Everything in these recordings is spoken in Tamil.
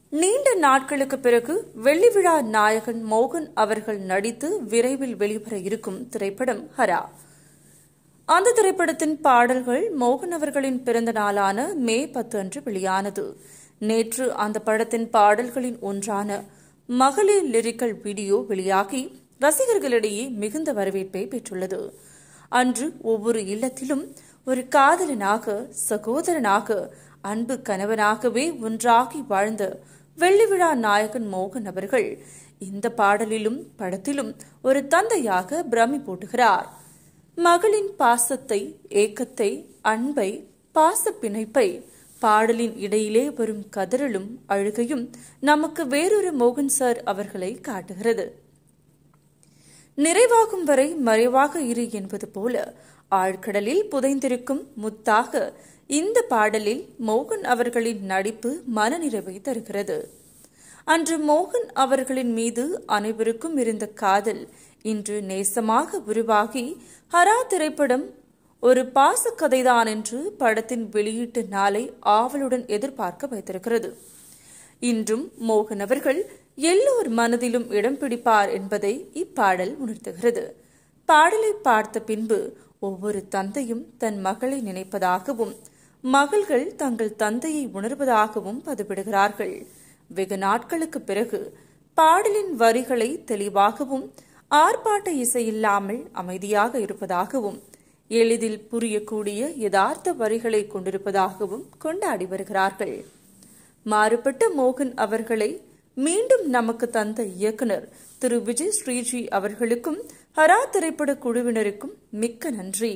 நீண்ட நாட்களுக்கு பிறகு வெள்ளி விழா நாயகன் மோகன் அவர்கள் நடித்து விரைவில் வெளிவர இருக்கும் திரைப்படம் ஹரா அந்த திரைப்படத்தின் பாடல்கள் மோகன் அவர்களின் பிறந்த நாளான மே பத்து அன்று வெளியானது நேற்று அந்த படத்தின் பாடல்களின் ஒன்றான மகளிர் லிரிக்கல் வீடியோ வெளியாகி ரசிகர்களிடையே மிகுந்த வரவேற்பை பெற்றுள்ளது அன்று ஒவ்வொரு இல்லத்திலும் ஒரு காதலனாக சகோதரனாக அன்பு கணவனாகவே ஒன்றாகி வாழ்ந்த வெள்ளி விழா நாயகன் மோகன் அவர்கள் இந்த பாடலிலும் படத்திலும் ஒரு தந்தையாக பிரமி போட்டுகிறார் மகளின் பாசத்தை ஏக்கத்தை அன்பை பாச பிணைப்பை பாடலின் இடையிலே வரும் கதறலும் அழுகையும் நமக்கு வேறொரு மோகன் சார் அவர்களை காட்டுகிறது நிறைவாகும் வரை மறைவாக இரு என்பது போல ஆழ்கடலில் புதைந்திருக்கும் முத்தாக இந்த பாடலில் மோகன் அவர்களின் நடிப்பு மனநிறைவை தருகிறது அன்று மோகன் அவர்களின் மீது அனைவருக்கும் இருந்த காதல் இன்று நேசமாக உருவாகி ஹரா திரைப்படம் ஒரு பாசக்கதைதான் என்று படத்தின் வெளியீட்டு நாளை ஆவலுடன் எதிர்பார்க்க வைத்திருக்கிறது இன்றும் மோகன் அவர்கள் எல்லோர் மனதிலும் இடம் பிடிப்பார் என்பதை இப்பாடல் உணர்த்துகிறது பாடலை பார்த்த பின்பு ஒவ்வொரு தந்தையும் தன் மகளை நினைப்பதாகவும் மகள்கள் தங்கள் தந்தையை உணர்வதாகவும் பதிவிடுகிறார்கள் வெகு நாட்களுக்கு பிறகு பாடலின் வரிகளை தெளிவாகவும் ஆர்ப்பாட்ட இசை இல்லாமல் அமைதியாக இருப்பதாகவும் எளிதில் புரியக்கூடிய யதார்த்த வரிகளை கொண்டிருப்பதாகவும் கொண்டாடி வருகிறார்கள் மாறுபட்ட மோகன் அவர்களை மீண்டும் நமக்கு தந்த இயக்குனர் திரு விஜய் ஸ்ரீஜி அவர்களுக்கும் ஹரா திரைப்பட குழுவினருக்கும் மிக்க நன்றி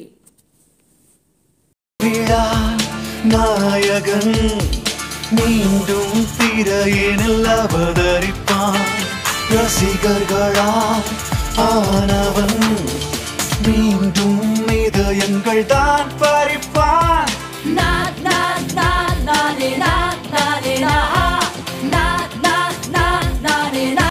விழா நாயகன் மீண்டும் திரையினில் அவதரிப்பான் ரசிகர்களா ஆனவன் மீண்டும் இதயங்கள் தான்